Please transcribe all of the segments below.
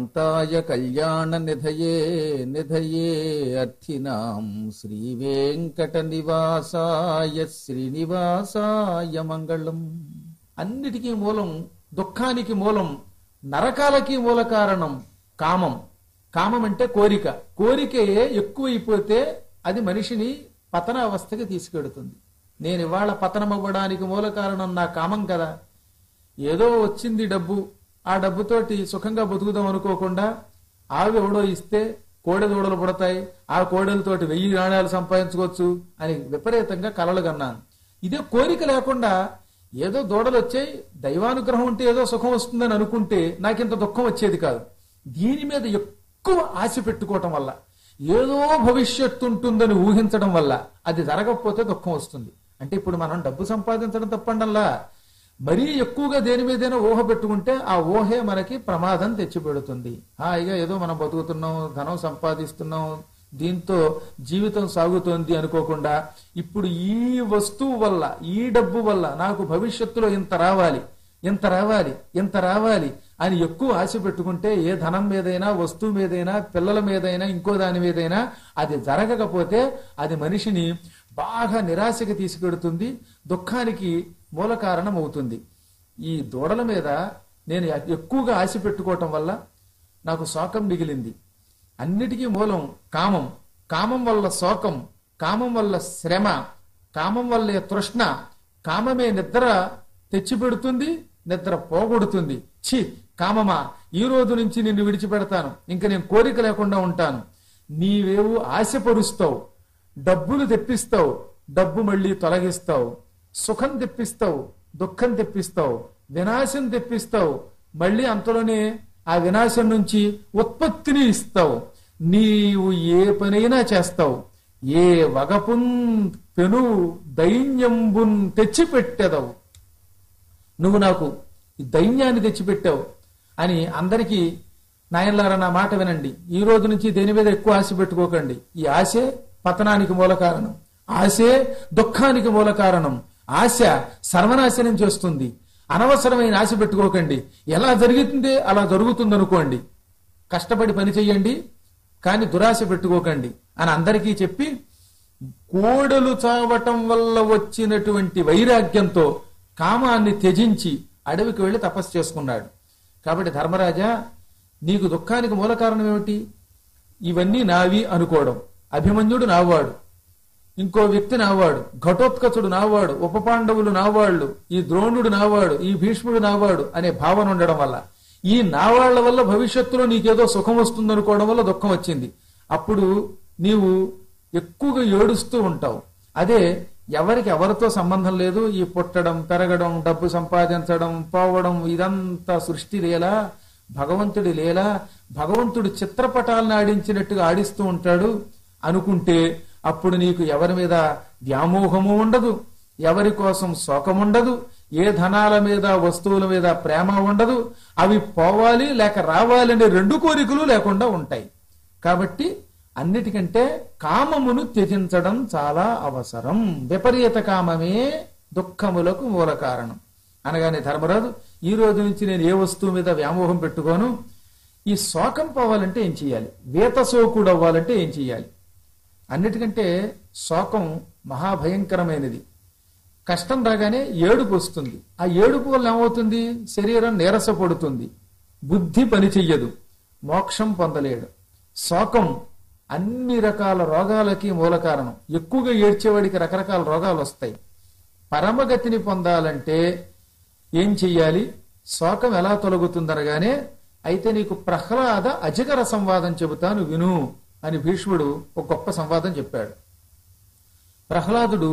కాంతాయ కళ్యాణ నిధయే నిధయే అర్థినాం శ్రీ వెంకట నివాసాయ శ్రీనివాసాయ మంగళం అన్నిటికీ మూలం దుఃఖానికి మూలం నరకాలకి మూల కారణం కామం కామం అంటే కోరిక కోరికయే ఎక్కువైపోతే అది మనిషిని పతన అవస్థకి తీసుకెడుతుంది నేను ఇవాళ పతనం అవ్వడానికి మూల కారణం నా కామం కదా ఏదో వచ్చింది డబ్బు ఆ డబ్బుతోటి సుఖంగా బతుకుదాం అనుకోకుండా ఆవి ఎవడో ఇస్తే కోడె దూడలు పుడతాయి ఆ కోడెలతోటి వెయ్యి నాణ్యాలు సంపాదించుకోవచ్చు అని విపరీతంగా కలలు కన్నాను ఇదే కోరిక లేకుండా ఏదో దూడలు వచ్చాయి దైవానుగ్రహం ఉంటే ఏదో సుఖం వస్తుందని అనుకుంటే నాకింత దుఃఖం వచ్చేది కాదు దీని మీద ఎక్కువ ఆశ పెట్టుకోవటం వల్ల ఏదో భవిష్యత్తు ఉంటుందని ఊహించడం వల్ల అది జరగకపోతే దుఃఖం వస్తుంది అంటే ఇప్పుడు మనం డబ్బు సంపాదించడం తప్పండల్లా మరీ ఎక్కువగా దేని మీదైనా ఊహ పెట్టుకుంటే ఆ ఊహే మనకి ప్రమాదం తెచ్చిపెడుతుంది హాయిగా ఏదో మనం బతుకుతున్నాం ధనం సంపాదిస్తున్నాం దీంతో జీవితం సాగుతోంది అనుకోకుండా ఇప్పుడు ఈ వస్తువు వల్ల ఈ డబ్బు వల్ల నాకు భవిష్యత్తులో ఇంత రావాలి ఇంత రావాలి ఇంత రావాలి అని ఎక్కువ ఆశ పెట్టుకుంటే ఏ ధనం మీదైనా వస్తువు మీదైనా పిల్లల మీదైనా ఇంకో దాని మీదైనా అది జరగకపోతే అది మనిషిని బాగా నిరాశకి తీసుకెడుతుంది దుఃఖానికి మూల కారణం అవుతుంది ఈ దూడల మీద నేను ఎక్కువగా ఆశ పెట్టుకోవటం వల్ల నాకు శోకం మిగిలింది అన్నిటికీ మూలం కామం కామం వల్ల శోకం కామం వల్ల శ్రమ కామం వల్ల తృష్ణ కామమే నిద్ర తెచ్చిపెడుతుంది నిద్ర పోగొడుతుంది ఛీ కామమా ఈ రోజు నుంచి నిన్ను విడిచిపెడతాను ఇంక నేను కోరిక లేకుండా ఉంటాను నీవేవు ఆశపరుస్తావు డబ్బులు తెప్పిస్తావు డబ్బు మళ్ళీ తొలగిస్తావు సుఖం తెప్పిస్తావు దుఃఖం తెప్పిస్తావు వినాశం తెప్పిస్తావు మళ్ళీ అంతలోనే ఆ వినాశం నుంచి ఉత్పత్తిని ఇస్తావు నీవు ఏ పనైనా చేస్తావు ఏ వగపున్ పెను దైన్యంబున్ తెచ్చిపెట్టెదవు నువ్వు నాకు ఈ దైన్యాన్ని తెచ్చిపెట్టావు అని అందరికీ నాయనలారా నా మాట వినండి ఈ రోజు నుంచి దేని మీద ఎక్కువ ఆశ పెట్టుకోకండి ఈ ఆశే పతనానికి మూల కారణం ఆశే దుఃఖానికి మూల కారణం ఆశ సర్వనాశనం చేస్తుంది అనవసరమైన ఆశ పెట్టుకోకండి ఎలా జరుగుతుందే అలా జరుగుతుంది అనుకోండి కష్టపడి పని చెయ్యండి కానీ దురాశ పెట్టుకోకండి అని అందరికీ చెప్పి కోడలు చావటం వల్ల వచ్చినటువంటి వైరాగ్యంతో కామాన్ని త్యజించి అడవికి వెళ్లి తపస్సు చేసుకున్నాడు కాబట్టి ధర్మరాజా నీకు దుఃఖానికి మూల కారణం ఏమిటి ఇవన్నీ నావి అనుకోవడం అభిమన్యుడు నావాడు ఇంకో వ్యక్తి నావాడు ఘటోత్కచుడు నావాడు ఉప పాండవులు నావాళ్లు ఈ ద్రోణుడు నావాడు ఈ భీష్ముడు నావాడు అనే భావన ఉండడం వల్ల ఈ నావాళ్ల వల్ల భవిష్యత్తులో నీకేదో సుఖం వస్తుంది అనుకోవడం వల్ల దుఃఖం వచ్చింది అప్పుడు నీవు ఎక్కువగా ఏడుస్తూ ఉంటావు అదే ఎవరికి ఎవరితో సంబంధం లేదు ఈ పుట్టడం పెరగడం డబ్బు సంపాదించడం పోవడం ఇదంతా సృష్టి లేలా భగవంతుడి లేలా భగవంతుడు చిత్రపటాలను ఆడించినట్టుగా ఆడిస్తూ ఉంటాడు అనుకుంటే అప్పుడు నీకు ఎవరి మీద వ్యామోహము ఉండదు ఎవరి కోసం శోకం ఉండదు ఏ ధనాల మీద వస్తువుల మీద ప్రేమ ఉండదు అవి పోవాలి లేక రావాలనే రెండు కోరికలు లేకుండా ఉంటాయి కాబట్టి అన్నిటికంటే కామమును త్యజించడం చాలా అవసరం విపరీత కామమే దుఃఖములకు మూల కారణం అనగానే ధర్మరాజు ఈ రోజు నుంచి నేను ఏ వస్తువు మీద వ్యామోహం పెట్టుకోను ఈ శోకం పోవాలంటే ఏం చేయాలి వేత శోకుడు అవ్వాలంటే ఏం చేయాలి అన్నిటికంటే శోకం మహాభయంకరమైనది కష్టం రాగానే ఏడుపు వస్తుంది ఆ ఏడుపు వల్ల ఏమవుతుంది శరీరం నీరసపడుతుంది బుద్ధి పని చెయ్యదు మోక్షం పొందలేడు శోకం అన్ని రకాల రోగాలకి మూల కారణం ఎక్కువగా ఏడ్చేవాడికి రకరకాల రోగాలు వస్తాయి పరమగతిని పొందాలంటే ఏం చెయ్యాలి శోకం ఎలా తొలగుతుందనగానే అయితే నీకు ప్రహ్లాద అజగర సంవాదం చెబుతాను విను అని భీష్ముడు ఒక గొప్ప సంవాదం చెప్పాడు ప్రహ్లాదుడు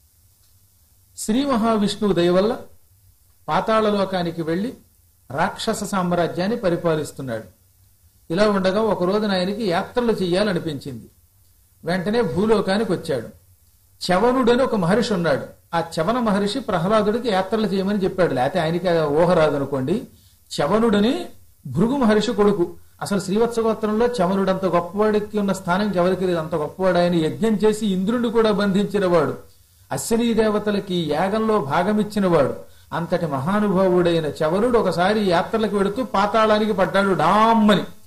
శ్రీ మహావిష్ణువు దయ వల్ల పాతాళలోకానికి వెళ్లి రాక్షస సామ్రాజ్యాన్ని పరిపాలిస్తున్నాడు ఇలా ఉండగా ఒక రోజున ఆయనకి యాత్రలు చెయ్యాలనిపించింది వెంటనే భూలోకానికి వచ్చాడు చవనుడని ఒక మహర్షి ఉన్నాడు ఆ చవన మహర్షి ప్రహ్లాదుడికి యాత్రలు చేయమని చెప్పాడు లేకపోతే ఆయనకి ఆ ఊహ రాదనుకోండి చవనుడని భృగు మహర్షి కొడుకు అసలు శ్రీవత్సగోత్రంలో చవనుడంత గొప్పవాడికి ఉన్న స్థానం ఎవరికి లేదు అంత గొప్పవాడు ఆయన యజ్ఞం చేసి ఇంద్రుడిని కూడా బంధించిన వాడు అశ్వినీ దేవతలకి యాగంలో భాగమిచ్చిన వాడు అంతటి మహానుభావుడైన చవనుడు ఒకసారి యాత్రలకు వెడుతూ పాతాళానికి పడ్డాడు డామ్మని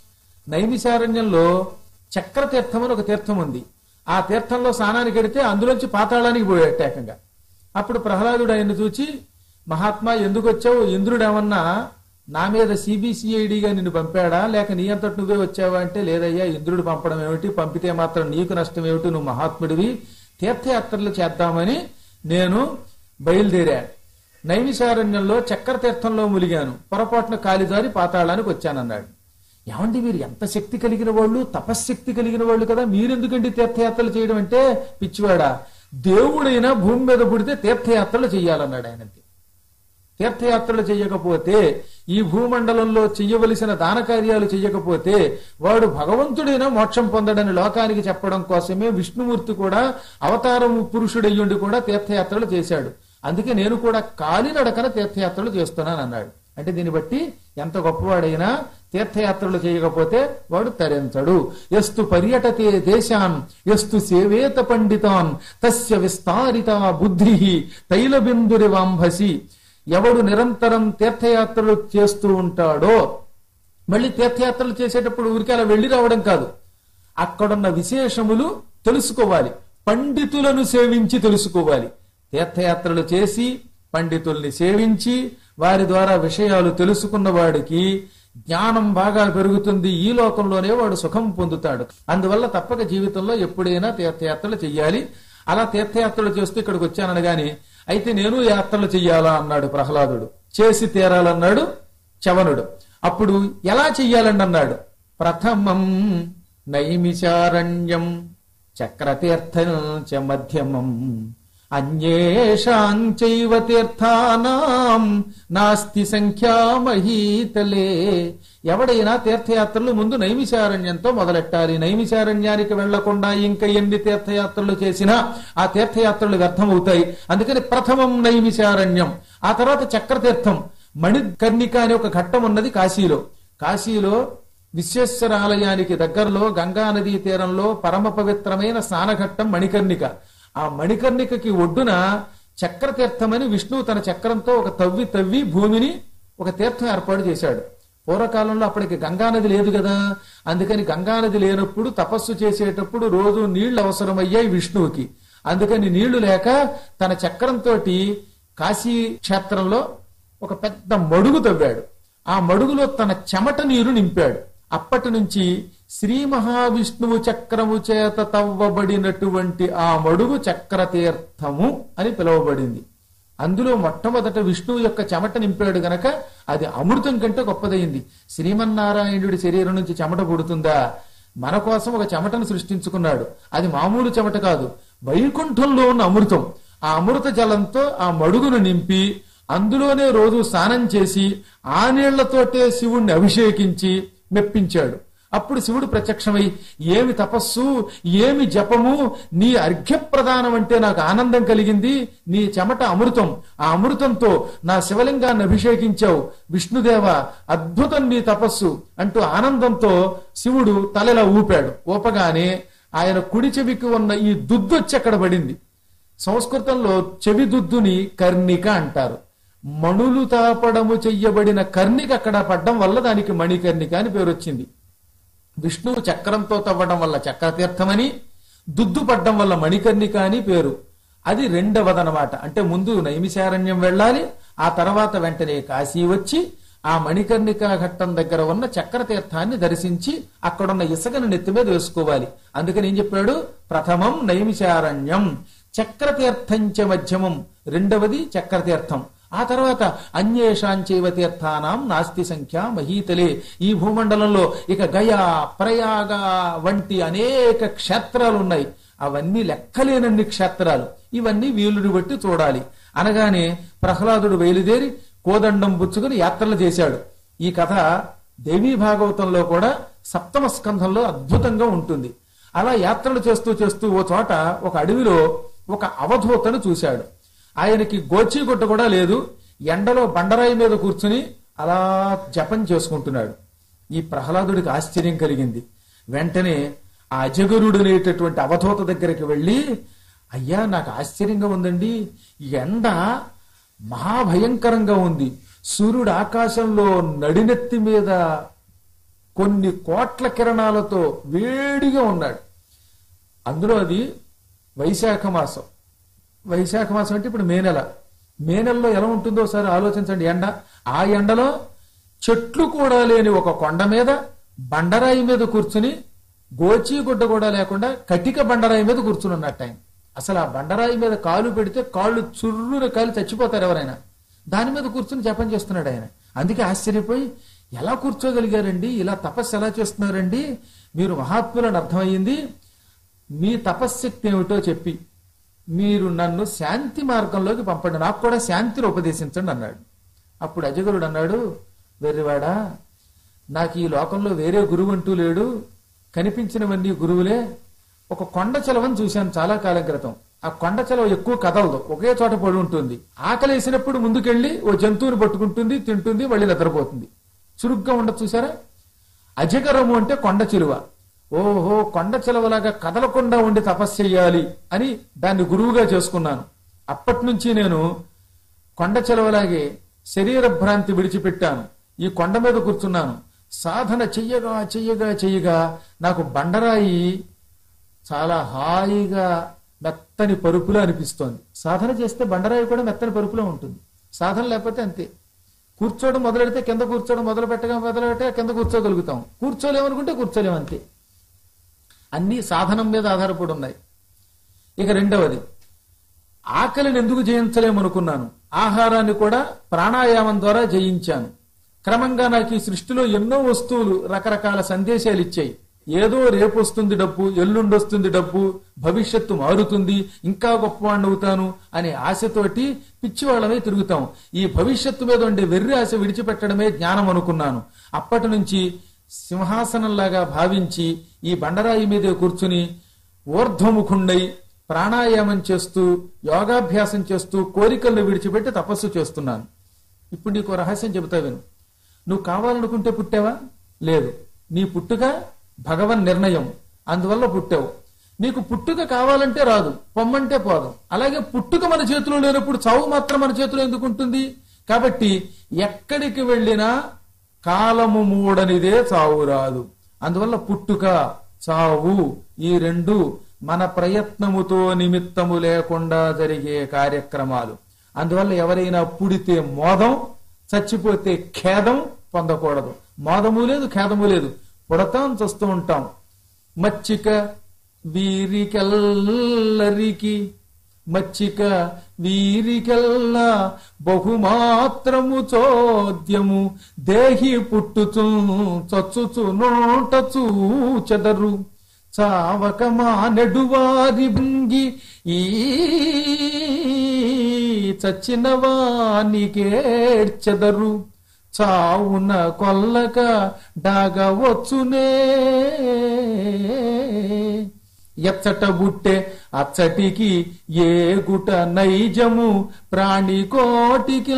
నైమిశారణ్యంలో చక్ర తీర్థం అని ఒక తీర్థం ఉంది ఆ తీర్థంలో స్నానానికి వెడితే అందులోంచి పాతాళానికి పోయేట ఏకంగా అప్పుడు ప్రహ్లాదుడు ఆయన్ని చూచి మహాత్మా ఎందుకు వచ్చావు ఇంద్రుడు ఏమన్నా నా మీద సిబిసిఐడిగా నిన్ను పంపాడా లేక నీ అంతటి నువ్వే వచ్చావా అంటే లేదయ్యా ఇంద్రుడు పంపడం ఏమిటి పంపితే మాత్రం నీకు నష్టం ఏమిటి నువ్వు మహాత్ముడివి తీర్థయాత్రలు చేద్దామని నేను బయలుదేరా నైమిషారణ్యంలో చక్ర తీర్థంలో ములిగాను పొరపాటున కాలిదారి పాతాళానికి వచ్చానన్నాడు ఏమండి మీరు ఎంత శక్తి కలిగిన వాళ్ళు తపశ్శక్తి కలిగిన వాళ్ళు కదా మీరెందుకండి తీర్థయాత్రలు చేయడం అంటే పిచ్చివాడా దేవుడైనా భూమి మీద పుడితే తీర్థయాత్రలు చెయ్యాలన్నాడు ఆయనకి తీర్థయాత్రలు చెయ్యకపోతే ఈ భూమండలంలో చెయ్యవలసిన దాన కార్యాలు చెయ్యకపోతే వాడు భగవంతుడైనా మోక్షం పొందడని లోకానికి చెప్పడం కోసమే విష్ణుమూర్తి కూడా అవతారం పురుషుడయ్యుండి కూడా తీర్థయాత్రలు చేశాడు అందుకే నేను కూడా కాలినడకన తీర్థయాత్రలు చేస్తున్నాను అన్నాడు అంటే దీన్ని బట్టి ఎంత గొప్పవాడైనా తీర్థయాత్రలు చేయకపోతే వాడు తరించడు ఎస్తు పర్యటతే దేశాన్ ఎస్తు సేవేత పండితాన్ తస్య విస్తారిత బుద్ధి తైలబిందురి వాంభసి ఎవడు నిరంతరం తీర్థయాత్రలు చేస్తూ ఉంటాడో మళ్ళీ తీర్థయాత్రలు చేసేటప్పుడు ఊరికి అలా వెళ్ళి రావడం కాదు అక్కడున్న విశేషములు తెలుసుకోవాలి పండితులను సేవించి తెలుసుకోవాలి తీర్థయాత్రలు చేసి పండితుల్ని సేవించి వారి ద్వారా విషయాలు తెలుసుకున్న వాడికి జ్ఞానం బాగా పెరుగుతుంది ఈ లోకంలోనే వాడు సుఖం పొందుతాడు అందువల్ల తప్పక జీవితంలో ఎప్పుడైనా తీర్థయాత్రలు చెయ్యాలి అలా తీర్థయాత్రలు చేస్తూ ఇక్కడికి వచ్చానని అయితే నేను యాత్రలు చెయ్యాలా అన్నాడు ప్రహ్లాదుడు చేసి తీరాలన్నాడు చవనుడు అప్పుడు ఎలా చెయ్యాలండి అన్నాడు ప్రథమం నైమిషారణ్యం చక్రతీర్థం చ మధ్యమం అన్యేషాం చైవ తీర్థానాం నాస్తి సంఖ్యా మహీతలే ఎవడైనా తీర్థయాత్రలు ముందు నైమిషారణ్యంతో మొదలెట్టాలి నైమిషారణ్యానికి వెళ్లకుండా ఇంకా ఎన్ని తీర్థయాత్రలు చేసినా ఆ తీర్థయాత్రలు వ్యర్థమవుతాయి అందుకని ప్రథమం నైమిషారణ్యం ఆ తర్వాత చక్రతీర్థం మణికర్ణిక అనే ఒక ఘట్టం ఉన్నది కాశీలో కాశీలో విశ్వేశ్వర ఆలయానికి దగ్గరలో గంగా నదీ తీరంలో పరమ పవిత్రమైన స్నానఘట్టం మణికర్ణిక ఆ మణికర్ణికకి ఒడ్డున చక్రతీర్థమని విష్ణువు తన చక్రంతో ఒక తవ్వి తవ్వి భూమిని ఒక తీర్థం ఏర్పాటు చేశాడు పూర్వకాలంలో అప్పటికి గంగానది లేదు కదా అందుకని గంగానది లేనప్పుడు తపస్సు చేసేటప్పుడు రోజు నీళ్లు అవసరమయ్యాయి విష్ణువుకి అందుకని నీళ్లు లేక తన చక్రంతో కాశీ క్షేత్రంలో ఒక పెద్ద మడుగు తవ్వాడు ఆ మడుగులో తన చెమట నీరు నింపాడు అప్పటి నుంచి శ్రీ మహావిష్ణువు చక్రము చేత తవ్వబడినటువంటి ఆ మడుగు చక్రతీర్థము అని పిలువబడింది అందులో మొట్టమొదట విష్ణువు యొక్క చెమట నింపాడు గనక అది అమృతం కంటే గొప్పదైంది శ్రీమన్నారాయణుడి శరీరం నుంచి చెమట పుడుతుందా మన కోసం ఒక చెమటను సృష్టించుకున్నాడు అది మామూలు చెమట కాదు వైకుంఠంలో ఉన్న అమృతం ఆ అమృత జలంతో ఆ మడుగును నింపి అందులోనే రోజు స్నానం చేసి ఆ నీళ్లతోటే శివుణ్ణి అభిషేకించి మెప్పించాడు అప్పుడు శివుడు ప్రత్యక్షమై ఏమి తపస్సు ఏమి జపము నీ అర్ఘ్యప్రదానం అంటే నాకు ఆనందం కలిగింది నీ చెమట అమృతం ఆ అమృతంతో నా శివలింగాన్ని అభిషేకించావు విష్ణుదేవ అద్భుతం నీ తపస్సు అంటూ ఆనందంతో శివుడు తలలా ఊపాడు ఊపగానే ఆయన కుడి చెవికి ఉన్న ఈ దుద్దొచ్చి అక్కడ పడింది సంస్కృతంలో చెవి దుద్దుని కర్ణిక అంటారు మణులు తాపడము చెయ్యబడిన కర్ణిక అక్కడ పడ్డం వల్ల దానికి మణికర్ణిక అని పేరు వచ్చింది విష్ణువు చక్రంతో తవ్వడం వల్ల చక్రతీర్థమని దుద్దు పడ్డం వల్ల మణికర్ణిక అని పేరు అది రెండవదనమాట అంటే ముందు నైమిశారణ్యం వెళ్ళాలి ఆ తర్వాత వెంటనే కాశీ వచ్చి ఆ మణికర్ణిక ఘట్టం దగ్గర ఉన్న చక్రతీర్థాన్ని దర్శించి అక్కడున్న ఇసుకను నెత్తి మీద వేసుకోవాలి అందుకని ఏం చెప్పాడు ప్రథమం నైమిశారణ్యం చక్రతీర్థంచ మధ్యమం రెండవది చక్రతీర్థం ఆ తర్వాత అన్యేషాంచైవ తీర్థానాం నాస్తి సంఖ్య మహీతలే ఈ భూమండలంలో ఇక గయా ప్రయాగ వంటి అనేక క్షేత్రాలు ఉన్నాయి అవన్నీ లెక్కలేనన్ని క్షేత్రాలు ఇవన్నీ వీలుని బట్టి చూడాలి అనగానే ప్రహ్లాదుడు బయలుదేరి కోదండం పుచ్చుకుని యాత్రలు చేశాడు ఈ కథ దేవీ భాగవతంలో కూడా సప్తమ స్కంధంలో అద్భుతంగా ఉంటుంది అలా యాత్రలు చేస్తూ చేస్తూ ఓ చోట ఒక అడవిలో ఒక అవధూతను చూశాడు ఆయనకి గోచీగుట్ట కూడా లేదు ఎండలో బండరాయి మీద కూర్చుని అలా జపం చేసుకుంటున్నాడు ఈ ప్రహ్లాదుడికి ఆశ్చర్యం కలిగింది వెంటనే ఆ అజగరుడు అనేటటువంటి అవధూత దగ్గరికి వెళ్ళి అయ్యా నాకు ఆశ్చర్యంగా ఉందండి ఈ ఎండ మహాభయంకరంగా ఉంది సూర్యుడు ఆకాశంలో నడినెత్తి మీద కొన్ని కోట్ల కిరణాలతో వేడిగా ఉన్నాడు అందులో అది వైశాఖ మాసం వైశాఖ మాసం అంటే ఇప్పుడు మే నెల మే నెలలో ఎలా ఉంటుందో ఒకసారి ఆలోచించండి ఎండ ఆ ఎండలో చెట్లు కూడా లేని ఒక కొండ మీద బండరాయి మీద కూర్చుని గోచి గుడ్డ కూడా లేకుండా కటిక బండరాయి మీద కూర్చుని ఉన్నట్టు ఆయన అసలు ఆ బండరాయి మీద కాలు పెడితే కాళ్ళు చుర్రున కాలు చచ్చిపోతారు ఎవరైనా దాని మీద కూర్చుని జపం చేస్తున్నాడు ఆయన అందుకే ఆశ్చర్యపోయి ఎలా కూర్చోగలిగారండి ఇలా తపస్సు ఎలా చేస్తున్నారండి మీరు మహాత్ములని అర్థమయ్యింది మీ తపశ్శక్తి ఏమిటో చెప్పి మీరు నన్ను శాంతి మార్గంలోకి పంపండి నాకు కూడా శాంతిని ఉపదేశించండి అన్నాడు అప్పుడు అజగరుడు అన్నాడు వెర్రివాడా నాకు ఈ లోకంలో వేరే గురువు అంటూ లేడు కనిపించినవన్నీ గురువులే ఒక కొండ చెలవని చూశాను చాలా కాలం క్రితం ఆ కొండ చెలవ ఎక్కువ కదలదు ఒకే చోట పడి ఉంటుంది ఆకలి వేసినప్పుడు ముందుకెళ్ళి ఓ జంతువుని పట్టుకుంటుంది తింటుంది మళ్ళీ నిద్రపోతుంది చురుగ్గా ఉండదు చూసారా అజగరము అంటే కొండ చిలువ ఓహో కొండ చిలువలాగా కదలకుండా ఉండి తపస్సు చెయ్యాలి అని దాన్ని గురువుగా చేసుకున్నాను అప్పటి నుంచి నేను కొండ చిలవలాగే శరీర భ్రాంతి విడిచిపెట్టాను ఈ కొండ మీద కూర్చున్నాను సాధన చెయ్యగా చెయ్యగా చెయ్యగా నాకు బండరాయి చాలా హాయిగా మెత్తని పరుపులో అనిపిస్తోంది సాధన చేస్తే బండరాయి కూడా మెత్తని పరుపులో ఉంటుంది సాధన లేకపోతే అంతే కూర్చోవడం మొదలెడితే కింద కూర్చోవడం మొదలు పెట్టగా మొదలు పెట్టగా కింద కూర్చోగలుగుతాం కూర్చోలేమనుకుంటే కూర్చోలేం అంతే అన్ని సాధనం మీద ఆధారపడి ఉన్నాయి ఇక రెండవది ఆకలిని ఎందుకు జయించలేమనుకున్నాను ఆహారాన్ని కూడా ప్రాణాయామం ద్వారా జయించాను క్రమంగా నాకు ఈ సృష్టిలో ఎన్నో వస్తువులు రకరకాల సందేశాలు ఇచ్చాయి ఏదో రేపు వస్తుంది డబ్బు ఎల్లుండి వస్తుంది డబ్బు భవిష్యత్తు మారుతుంది ఇంకా గొప్పవాడిని అవుతాను అనే ఆశతోటి పిచ్చివాళ్ళమే తిరుగుతాం ఈ భవిష్యత్తు మీద ఉండే వెర్రి ఆశ విడిచిపెట్టడమే జ్ఞానం అనుకున్నాను అప్పటి నుంచి సింహాసనంలాగా భావించి ఈ బండరాయి మీదే కూర్చుని ఊర్ధ్వముఖుండై ప్రాణాయామం చేస్తూ యోగాభ్యాసం చేస్తూ కోరికలను విడిచిపెట్టి తపస్సు చేస్తున్నాను ఇప్పుడు నీకు రహస్యం చెబుతా విను నువ్వు కావాలనుకుంటే పుట్టావా లేదు నీ పుట్టుక భగవన్ నిర్ణయం అందువల్ల పుట్టావు నీకు పుట్టుక కావాలంటే రాదు పొమ్మంటే పోదు అలాగే పుట్టుక మన చేతిలో లేనప్పుడు చావు మాత్రం మన చేతిలో ఎందుకు ఉంటుంది కాబట్టి ఎక్కడికి వెళ్ళినా కాలము మూడనిదే చావు రాదు అందువల్ల పుట్టుక చావు ఈ రెండు మన ప్రయత్నముతో నిమిత్తము లేకుండా జరిగే కార్యక్రమాలు అందువల్ల ఎవరైనా పుడితే మోదం చచ్చిపోతే ఖేదం పొందకూడదు మోదము లేదు ఖేదము లేదు పుడతాం చూస్తూ ఉంటాం మచ్చిక వీరికెల్లరికి మచ్చిక వీరికెల్లా బహుమాత్రము చోద్యము దేహి పుట్టుచు చచ్చుచు నోట చూచెదరు చావక మా నెడువారి భంగి ఈ చచ్చిన వానికేడ్చెదరు చావున కొల్లక డాగవచ్చునే ఎచ్చట బుట్టె అచ్చటికి ఏ గుట నైజము ప్రాణి కోటికి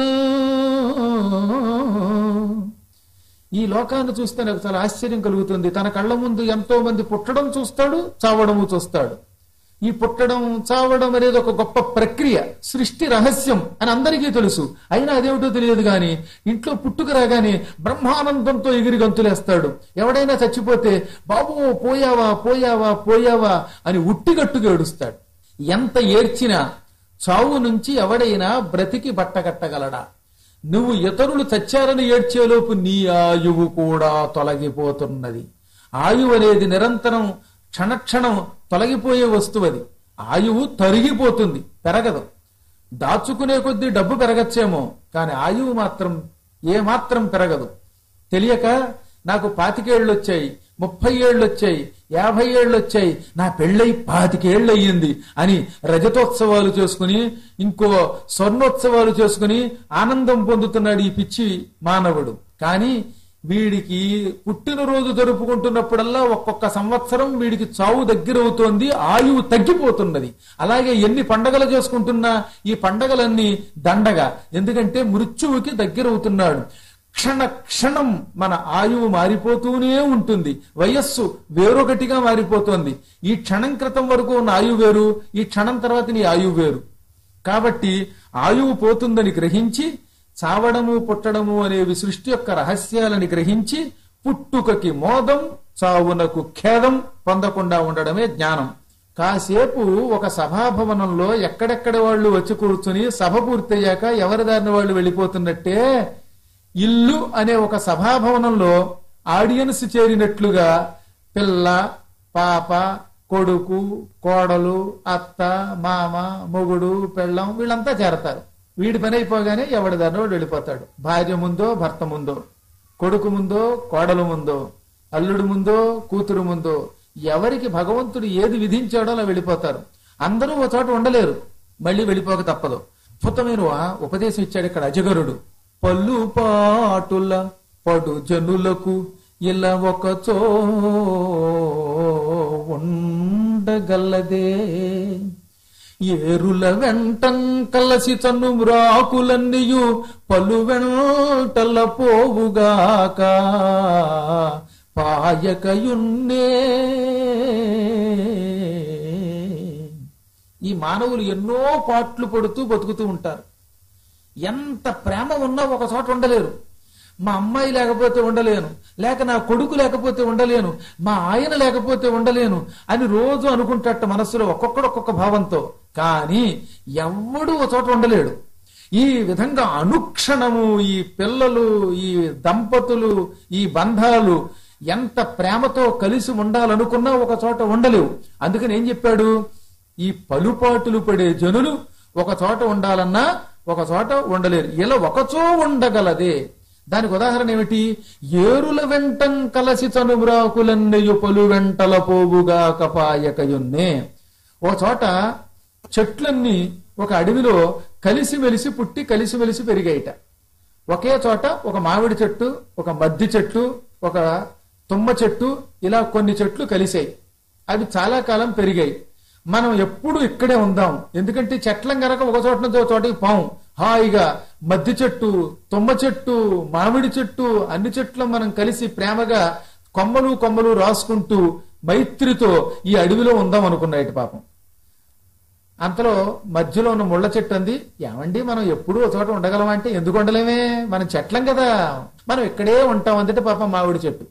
ఈ లోకాన్ని చూస్తే నాకు చాలా ఆశ్చర్యం కలుగుతుంది తన కళ్ళ ముందు ఎంతో మంది పుట్టడం చూస్తాడు చావడము చూస్తాడు ఈ పుట్టడం చావడం అనేది ఒక గొప్ప ప్రక్రియ సృష్టి రహస్యం అని అందరికీ తెలుసు అయినా అదేమిటో తెలియదు గాని ఇంట్లో పుట్టుక రాగానే బ్రహ్మానందంతో ఎగిరి గంతులేస్తాడు ఎవడైనా చచ్చిపోతే బాబు పోయావా పోయావా పోయావా అని ఉట్టిగట్టుగా ఏడుస్తాడు ఎంత ఏడ్చినా చావు నుంచి ఎవడైనా బ్రతికి బట్టగట్టగలడా నువ్వు ఇతరులు చచ్చారని ఏడ్చేలోపు నీ ఆయువు కూడా తొలగిపోతున్నది ఆయువు అనేది నిరంతరం క్షణక్షణం తొలగిపోయే వస్తువు అది ఆయువు తరిగిపోతుంది పెరగదు దాచుకునే కొద్దీ డబ్బు పెరగచ్చేమో కానీ ఆయువు మాత్రం ఏ మాత్రం పెరగదు తెలియక నాకు పాతికేళ్ళు వచ్చాయి ముప్పై ఏళ్ళు వచ్చాయి యాభై ఏళ్ళు వచ్చాయి నా పెళ్ళై పాతికేళ్ళు అయ్యింది అని రజతోత్సవాలు చేసుకుని ఇంకో స్వర్ణోత్సవాలు చేసుకుని ఆనందం పొందుతున్నాడు ఈ పిచ్చి మానవుడు కానీ వీడికి పుట్టినరోజు జరుపుకుంటున్నప్పుడల్లా ఒక్కొక్క సంవత్సరం వీడికి చావు దగ్గరవుతోంది ఆయువు తగ్గిపోతున్నది అలాగే ఎన్ని పండగలు చేసుకుంటున్నా ఈ పండగలన్నీ దండగా ఎందుకంటే మృత్యువుకి దగ్గరవుతున్నాడు క్షణ క్షణం మన ఆయువు మారిపోతూనే ఉంటుంది వయస్సు వేరొకటిగా మారిపోతోంది ఈ క్షణం క్రితం వరకు ఉన్న ఆయువు వేరు ఈ క్షణం తర్వాత నీ ఆయువు వేరు కాబట్టి ఆయువు పోతుందని గ్రహించి చావడము పుట్టడము అనేవి సృష్టి యొక్క రహస్యాలని గ్రహించి పుట్టుకకి మోదం చావునకు ఖేదం పొందకుండా ఉండడమే జ్ఞానం కాసేపు ఒక సభాభవనంలో ఎక్కడెక్కడ వాళ్ళు వచ్చి కూర్చుని సభ పూర్తయ్యాక ఎవరి దారిన వాళ్ళు వెళ్ళిపోతున్నట్టే ఇల్లు అనే ఒక సభాభవనంలో ఆడియన్స్ చేరినట్లుగా పిల్ల పాప కొడుకు కోడలు అత్త మామ మొగుడు పెళ్ళం వీళ్ళంతా చేరతారు వీడి పని అయిపోగానే ఎవడి దారిన వాడు వెళ్ళిపోతాడు భార్య ముందో భర్త ముందో కొడుకు ముందో కోడలు ముందో అల్లుడు ముందో కూతురు ముందో ఎవరికి భగవంతుడు ఏది విధించాడో అలా వెళ్ళిపోతారు అందరూ ఒక చోట ఉండలేరు మళ్ళీ వెళ్ళిపోక తప్పదు అద్భుతమైన ఉపదేశం ఇచ్చాడు ఇక్కడ అజగరుడు పళ్ళు పాటుల పడు జనులకు ఇలా ఒకచో ఉండగలదే ఏరుల వెంటం కలసి తన్ను మ్రాకులన్నీయు పలు వెంటల పోవుగాక పాయకయున్నే ఈ మానవులు ఎన్నో పాట్లు పడుతూ బతుకుతూ ఉంటారు ఎంత ప్రేమ ఉన్నా ఒక చోట ఉండలేరు మా అమ్మాయి లేకపోతే ఉండలేను లేక నా కొడుకు లేకపోతే ఉండలేను మా ఆయన లేకపోతే ఉండలేను అని రోజు అనుకుంటట మనస్సులో ఒక్కొక్కడు ఒక్కొక్క భావంతో కానీ ఎవ్వడూ ఒక చోట ఉండలేడు ఈ విధంగా అనుక్షణము ఈ పిల్లలు ఈ దంపతులు ఈ బంధాలు ఎంత ప్రేమతో కలిసి ఉండాలనుకున్నా ఒక చోట ఉండలేవు అందుకని ఏం చెప్పాడు ఈ పలుపాటులు పడే జనులు ఒక చోట ఉండాలన్నా ఒక చోట ఉండలేరు ఇలా ఒకచో ఉండగలదే దానికి ఉదాహరణ ఏమిటి ఏరుల వెంటం కలసి చనుబ్రాకులన్నయు పలు వెంటల పోగుగా కపాయకయున్నే ఓ చోట చెట్లన్నీ ఒక అడవిలో కలిసిమెలిసి పుట్టి కలిసిమెలిసి పెరిగాయిట ఒకే చోట ఒక మామిడి చెట్టు ఒక మద్ది చెట్టు ఒక తుమ్మ చెట్టు ఇలా కొన్ని చెట్లు కలిసాయి అవి చాలా కాలం పెరిగాయి మనం ఎప్పుడు ఇక్కడే ఉందాం ఎందుకంటే చెట్లం గనక ఒక చోట నుంచి ఒక చోటకి పాము హాయిగా మద్ది చెట్టు తుమ్మ చెట్టు మామిడి చెట్టు అన్ని చెట్లు మనం కలిసి ప్రేమగా కొమ్మలు కొమ్మలు రాసుకుంటూ మైత్రితో ఈ అడవిలో ఉందాం అనుకున్నాయి పాపం అంతలో మధ్యలో ఉన్న ముళ్ళ చెట్టు అంది ఏమండి మనం ఎప్పుడూ ఒక చోట ఉండగలమా అంటే ఎందుకు ఉండలేమే మనం చెట్లం కదా మనం ఇక్కడే ఉంటాం అందుకే పాపం మామిడి చెట్టు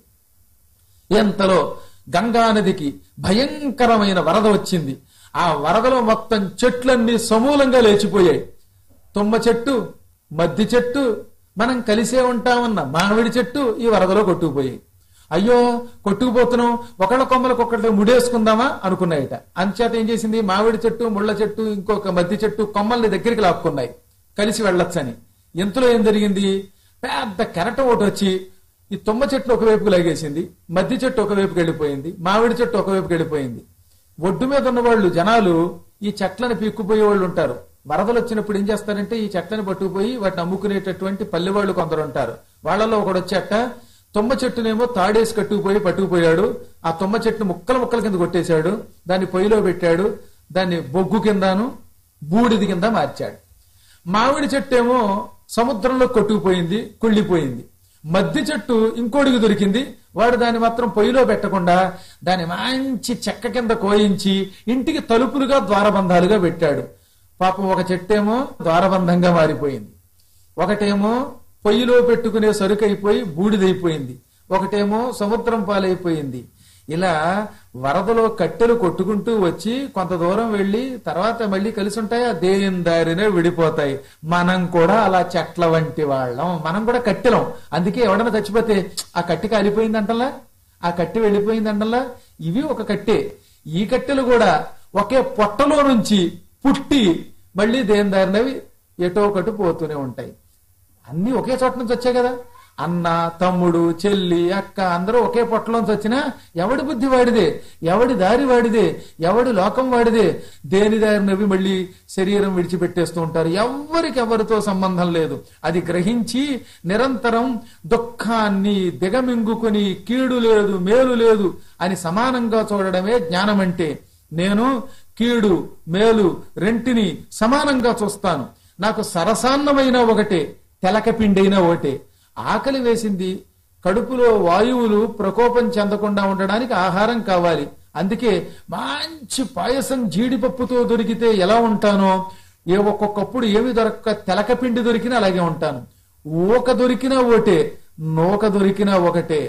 ఎంతలో గంగా నదికి భయంకరమైన వరద వచ్చింది ఆ వరదలో మొత్తం చెట్లన్నీ సమూలంగా లేచిపోయాయి తుమ్మ చెట్టు మద్ది చెట్టు మనం కలిసే ఉంటామన్న మామిడి చెట్టు ఈ వరదలో కొట్టుకుపోయాయి అయ్యో కొట్టుకుపోతున్నాం ఒకళ్ళ కొమ్మలకు ఒకళ్ళ ముడేసుకుందామా అనుకున్నాయట అంచేత ఏం చేసింది మామిడి చెట్టు ముళ్ళ చెట్టు ఇంకొక మద్ది చెట్టు కొమ్మల్ని దగ్గరికి లాక్కున్నాయి కలిసి వెళ్ళొచ్చని ఇంతలో ఏం జరిగింది పెద్ద కెరటం ఒకటి వచ్చి ఈ తుమ్మ చెట్టు ఒకవైపుకి లాగేసింది మద్ది చెట్టు ఒకవైపుకి వెళ్ళిపోయింది మామిడి చెట్టు ఒకవైపుకి వెళ్ళిపోయింది ఒడ్డు మీద ఉన్న వాళ్ళు జనాలు ఈ చెట్లను పీక్కుపోయే వాళ్ళు ఉంటారు వరదలు వచ్చినప్పుడు ఏం చేస్తారంటే ఈ చెట్లను పట్టుకుపోయి వాటిని అమ్ముకునేటటువంటి పల్లె వాళ్ళు కొందరు ఉంటారు వాళ్ళలో ఒకడు వచ్చేట తుమ్మ చెట్టునేమో తాడేసి కట్టుకుపోయి పట్టుకుపోయాడు ఆ తుమ్మ చెట్టును ముక్కల ముక్కల కింద కొట్టేశాడు దాన్ని పొయ్యిలో పెట్టాడు దాన్ని బొగ్గు కిందను బూడిది కింద మార్చాడు మామిడి చెట్టు ఏమో సముద్రంలో కొట్టుకుపోయింది కుళ్ళిపోయింది మద్ది చెట్టు ఇంకోడికి దొరికింది వాడు దాన్ని మాత్రం పొయ్యిలో పెట్టకుండా దాన్ని మంచి చెక్క కింద కోయించి ఇంటికి తలుపులుగా ద్వారబంధాలుగా పెట్టాడు పాపం ఒక చెట్టేమో ద్వారబంధంగా మారిపోయింది ఒకటేమో పొయ్యిలో పెట్టుకునే సరుకు అయిపోయి బూడిదైపోయింది ఒకటేమో సముద్రం పాలైపోయింది ఇలా వరదలో కట్టెలు కొట్టుకుంటూ వచ్చి కొంత దూరం వెళ్ళి తర్వాత మళ్ళీ కలిసి ఉంటాయి ఆ దేని దారినే విడిపోతాయి మనం కూడా అలా చెట్ల వంటి వాళ్ళం మనం కూడా కట్టెలం అందుకే ఎవడన్నా చచ్చిపోతే ఆ కట్టి కాలిపోయిందంటలా ఆ కట్టి వెళ్ళిపోయిందంటలా ఇవి ఒక కట్టే ఈ కట్టెలు కూడా ఒకే పొట్టలో నుంచి పుట్టి మళ్ళీ దేని దారినవి ఎటో ఒకటి పోతూనే ఉంటాయి అన్ని ఒకే చోట నుంచి వచ్చాయి కదా అన్న తమ్ముడు చెల్లి అక్క అందరూ ఒకే పొట్టలోంచి వచ్చినా ఎవడి బుద్ధి వాడిదే ఎవడి దారి వాడిదే ఎవడి లోకం వాడిదే దేని దారి నవ్వి మళ్ళీ శరీరం విడిచిపెట్టేస్తూ ఉంటారు ఎవరికి ఎవరితో సంబంధం లేదు అది గ్రహించి నిరంతరం దుఃఖాన్ని దిగమింగుకుని కీడు లేదు మేలు లేదు అని సమానంగా చూడడమే జ్ఞానం అంటే నేను కీడు మేలు రెంటిని సమానంగా చూస్తాను నాకు సరసాన్నమైన ఒకటే తెలకపిండైన ఒకటే ఆకలి వేసింది కడుపులో వాయువులు ప్రకోపం చెందకుండా ఉండడానికి ఆహారం కావాలి అందుకే మంచి పాయసం జీడిపప్పుతో దొరికితే ఎలా ఉంటానో ఏ ఒక్కొక్కప్పుడు ఏమి దొరక్క తెలకపిండి దొరికినా అలాగే ఉంటాను ఊక దొరికినా ఒకటే నూక దొరికినా ఒకటే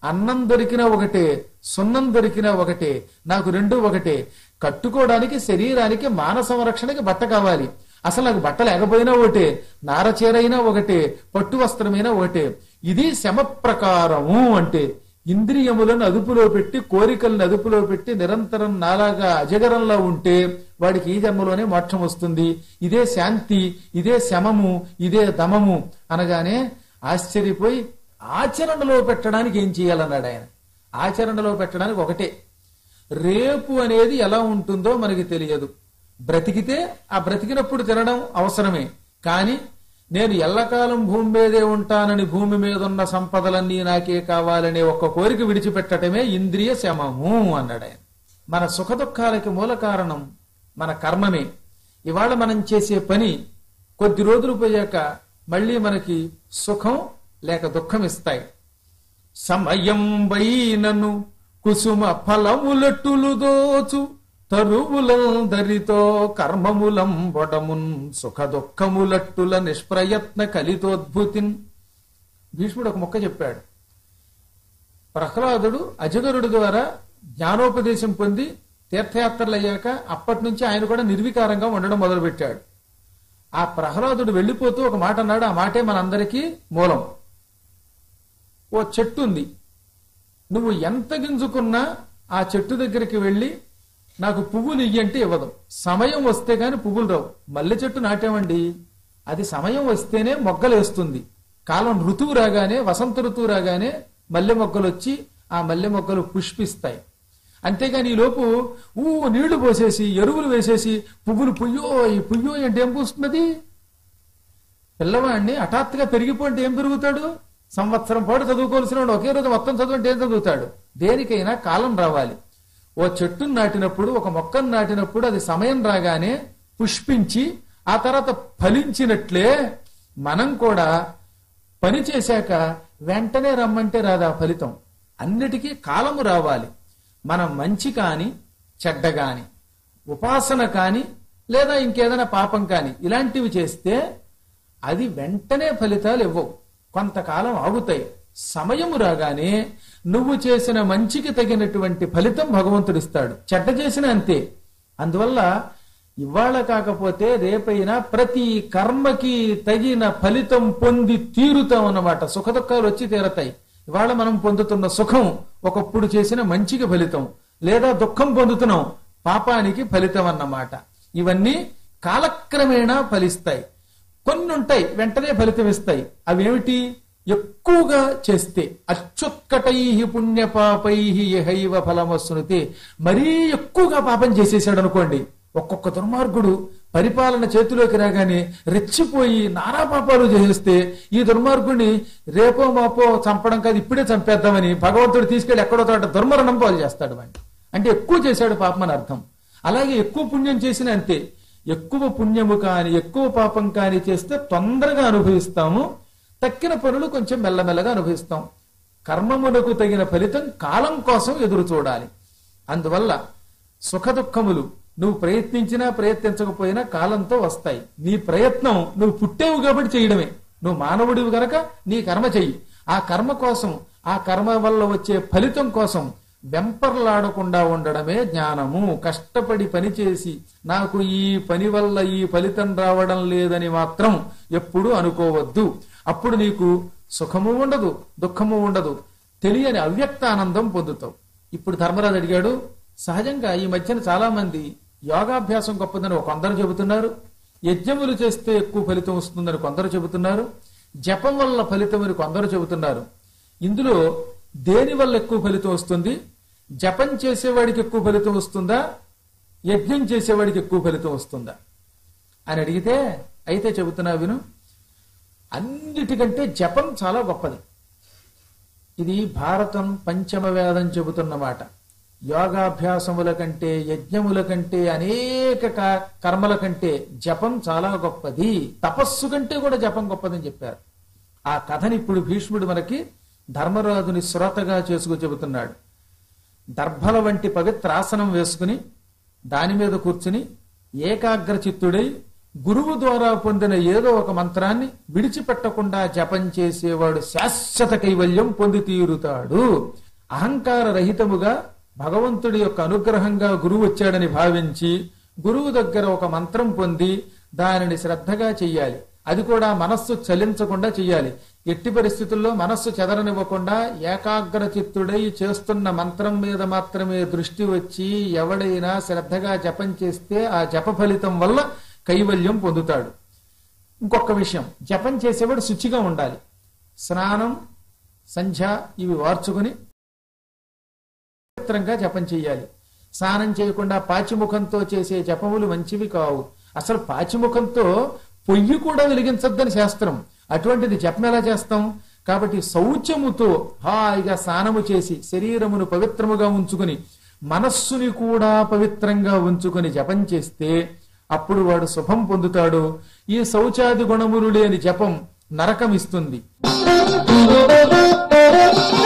అన్నం దొరికినా ఒకటే సున్నం దొరికినా ఒకటే నాకు రెండు ఒకటే కట్టుకోవడానికి శరీరానికి మాన సంరక్షణకి బట్ట కావాలి అసలు నాకు బట్ట లేకపోయినా ఒకటే నారచీరైనా ఒకటే పట్టు వస్త్రమైనా ఒకటే ఇది శమ ప్రకారము అంటే ఇంద్రియములను అదుపులో పెట్టి కోరికలను అదుపులో పెట్టి నిరంతరం నాలాగా అజగరంలో ఉంటే వాడికి ఈ జన్మలోనే మోక్షం వస్తుంది ఇదే శాంతి ఇదే శమము ఇదే దమము అనగానే ఆశ్చర్యపోయి ఆచరణలో పెట్టడానికి ఏం చేయాలన్నాడు ఆయన ఆచరణలో పెట్టడానికి ఒకటే రేపు అనేది ఎలా ఉంటుందో మనకి తెలియదు బ్రతికితే ఆ బ్రతికినప్పుడు తినడం అవసరమే కానీ నేను ఎల్లకాలం భూమి మీదే ఉంటానని భూమి మీద ఉన్న సంపదలన్నీ నాకే కావాలనే ఒక్క కోరిక విడిచిపెట్టడమే ఇంద్రియ శమము అన్నాడు ఆయన మన సుఖ దుఃఖాలకి మూల కారణం మన కర్మమే ఇవాళ మనం చేసే పని కొద్ది రోజులు పోయాక మళ్ళీ మనకి సుఖం లేక దుఃఖం ఇస్తాయి సమయం వైనను కుసుమ ఫలములట్టులు దోచు తరువులందరితో కర్మములం బొడమున్ సుఖ దుఃఖములట్టుల నిష్ప్రయత్న కలితోద్భుతిన్ భీష్ముడు ఒక మొక్క చెప్పాడు ప్రహ్లాదుడు అజగరుడు ద్వారా జ్ఞానోపదేశం పొంది తీర్థయాత్రలు అయ్యాక అప్పటి నుంచి ఆయన కూడా నిర్వికారంగా ఉండడం మొదలుపెట్టాడు ఆ ప్రహ్లాదుడు వెళ్ళిపోతూ ఒక మాట అన్నాడు ఆ మాటే మనందరికీ మూలం ఓ చెట్టు ఉంది నువ్వు ఎంత గింజుకున్నా ఆ చెట్టు దగ్గరికి వెళ్ళి నాకు పువ్వులు ఇయ్యంటే ఇవ్వదు సమయం వస్తే గాని పువ్వులు రావు మల్లె చెట్టు నాటామండి అది సమయం వస్తేనే మొగ్గలు వేస్తుంది కాలం ఋతువు రాగానే వసంత ఋతువు రాగానే మల్లె మొగ్గలు వచ్చి ఆ మల్లె మొగ్గలు పుష్పిస్తాయి అంతేగాని ఈ లోపు ఊ నీళ్లు పోసేసి ఎరువులు వేసేసి పువ్వులు పుయ్యోయ్ పుయ్యోయ్ అంటే ఏం పూస్తున్నది పిల్లవాడిని హఠాత్తుగా పెరిగిపోంటే ఏం పెరుగుతాడు సంవత్సరం పాటు చదువుకోవాల్సిన వాడు ఒకే రోజు మొత్తం చదువుంటే ఏం చదువుతాడు దేనికైనా కాలం రావాలి ఓ చెట్టును నాటినప్పుడు ఒక మొక్కను నాటినప్పుడు అది సమయం రాగానే పుష్పించి ఆ తర్వాత ఫలించినట్లే మనం కూడా పని చేశాక వెంటనే రమ్మంటే రాదా ఫలితం అన్నిటికీ కాలము రావాలి మనం మంచి కాని చెడ్డ కాని ఉపాసన కాని లేదా ఇంకేదైనా పాపం కాని ఇలాంటివి చేస్తే అది వెంటనే ఫలితాలు ఇవ్వవు కొంతకాలం ఆగుతాయి సమయము రాగానే నువ్వు చేసిన మంచికి తగినటువంటి ఫలితం భగవంతుడు ఇస్తాడు చెడ్డ చేసిన అంతే అందువల్ల ఇవాళ కాకపోతే రేపైనా ప్రతి కర్మకి తగిన ఫలితం పొంది తీరుతాం అన్నమాట సుఖ దుఃఖాలు వచ్చి తీరతాయి ఇవాళ మనం పొందుతున్న సుఖం ఒకప్పుడు చేసిన మంచికి ఫలితం లేదా దుఃఖం పొందుతున్నాం పాపానికి ఫలితం అన్నమాట ఇవన్నీ కాలక్రమేణా ఫలిస్తాయి కొన్ని ఉంటాయి వెంటనే ఫలితం ఇస్తాయి అవేమిటి ఎక్కువగా చేస్తే అచ్యుత్కటై పుణ్యపాపై యహైవ ఫలమస్నుతి మరీ ఎక్కువగా పాపం చేసేసాడు అనుకోండి ఒక్కొక్క దుర్మార్గుడు పరిపాలన చేతిలోకి రాగానే రెచ్చిపోయి నానా పాపాలు చేసేస్తే ఈ దుర్మార్గుడిని రేపో మాపో చంపడం కాదు ఇప్పుడే చంపేద్దామని భగవంతుడు తీసుకెళ్లి ఎక్కడో చోట దుర్మరణం పాలు చేస్తాడు వాడిని అంటే ఎక్కువ చేశాడు పాపం అని అర్థం అలాగే ఎక్కువ పుణ్యం చేసిన అంతే ఎక్కువ పుణ్యము కాని ఎక్కువ పాపం కాని చేస్తే తొందరగా అనుభవిస్తాము తక్కిన పనులు కొంచెం మెల్లమెల్లగా అనుభవిస్తాం కర్మమునకు తగిన ఫలితం కాలం కోసం ఎదురు చూడాలి అందువల్ల సుఖ దుఃఖములు నువ్వు ప్రయత్నించినా ప్రయత్నించకపోయినా కాలంతో వస్తాయి నీ ప్రయత్నం నువ్వు పుట్టేవు కాబట్టి చేయడమే నువ్వు మానవుడివి గనక నీ కర్మ చెయ్యి ఆ కర్మ కోసం ఆ కర్మ వల్ల వచ్చే ఫలితం కోసం వెంపర్లాడకుండా ఉండడమే జ్ఞానము కష్టపడి పనిచేసి నాకు ఈ పని వల్ల ఈ ఫలితం రావడం లేదని మాత్రం ఎప్పుడు అనుకోవద్దు అప్పుడు నీకు సుఖము ఉండదు దుఃఖము ఉండదు తెలియని అవ్యక్త ఆనందం పొందుతావు ఇప్పుడు ధర్మరాజు అడిగాడు సహజంగా ఈ మధ్యన చాలా మంది యోగాభ్యాసం గొప్పదని కొందరు చెబుతున్నారు యజ్ఞములు చేస్తే ఎక్కువ ఫలితం వస్తుందని కొందరు చెబుతున్నారు జపం వల్ల ఫలితం అని కొందరు చెబుతున్నారు ఇందులో దేని వల్ల ఎక్కువ ఫలితం వస్తుంది జపం చేసేవాడికి ఎక్కువ ఫలితం వస్తుందా యజ్ఞం చేసేవాడికి ఎక్కువ ఫలితం వస్తుందా అని అడిగితే అయితే చెబుతున్నా విను అన్నిటికంటే జపం చాలా గొప్పది ఇది భారతం పంచమ వేదం చెబుతున్న మాట యోగాభ్యాసముల కంటే యజ్ఞముల కంటే అనేక క- కర్మల కంటే జపం చాలా గొప్పది తపస్సు కంటే కూడా జపం గొప్పదని చెప్పారు ఆ కథని ఇప్పుడు భీష్ముడు మనకి ధర్మరాజుని శ్రోతగా చేసుకు చెబుతున్నాడు దర్భల వంటి పవిత్రాసనం వేసుకుని దాని మీద కూర్చుని ఏకాగ్ర చిత్తుడై గురువు ద్వారా పొందిన ఏదో ఒక మంత్రాన్ని విడిచిపెట్టకుండా జపం చేసేవాడు శాశ్వత కైవల్యం పొంది తీరుతాడు అహంకార రహితముగా భగవంతుడి యొక్క అనుగ్రహంగా గురువు వచ్చాడని భావించి గురువు దగ్గర ఒక మంత్రం పొంది దానిని శ్రద్ధగా చెయ్యాలి అది కూడా మనస్సు చలించకుండా చెయ్యాలి ఎట్టి పరిస్థితుల్లో మనస్సు చెదరనివ్వకుండా ఏకాగ్ర చిత్తుడై చేస్తున్న మంత్రం మీద మాత్రమే దృష్టి వచ్చి ఎవడైనా శ్రద్ధగా జపం చేస్తే ఆ జప ఫలితం వల్ల కైవల్యం పొందుతాడు ఇంకొక విషయం జపం చేసేవాడు శుచిగా ఉండాలి స్నానం సంధ్య ఇవి వార్చుకుని పవిత్రంగా జపం చేయాలి స్నానం చేయకుండా పాచిముఖంతో చేసే జపములు మంచివి కావు అసలు పాచిముఖంతో పొయ్యి కూడా వెలిగించద్దని శాస్త్రం అటువంటిది జపం ఎలా చేస్తాం కాబట్టి శౌచముతో హాయిగా స్నానము చేసి శరీరమును పవిత్రముగా ఉంచుకుని మనస్సుని కూడా పవిత్రంగా ఉంచుకుని జపం చేస్తే అప్పుడు వాడు శుభం పొందుతాడు ఈ శౌచాది గుణములు లేని జపం నరకం ఇస్తుంది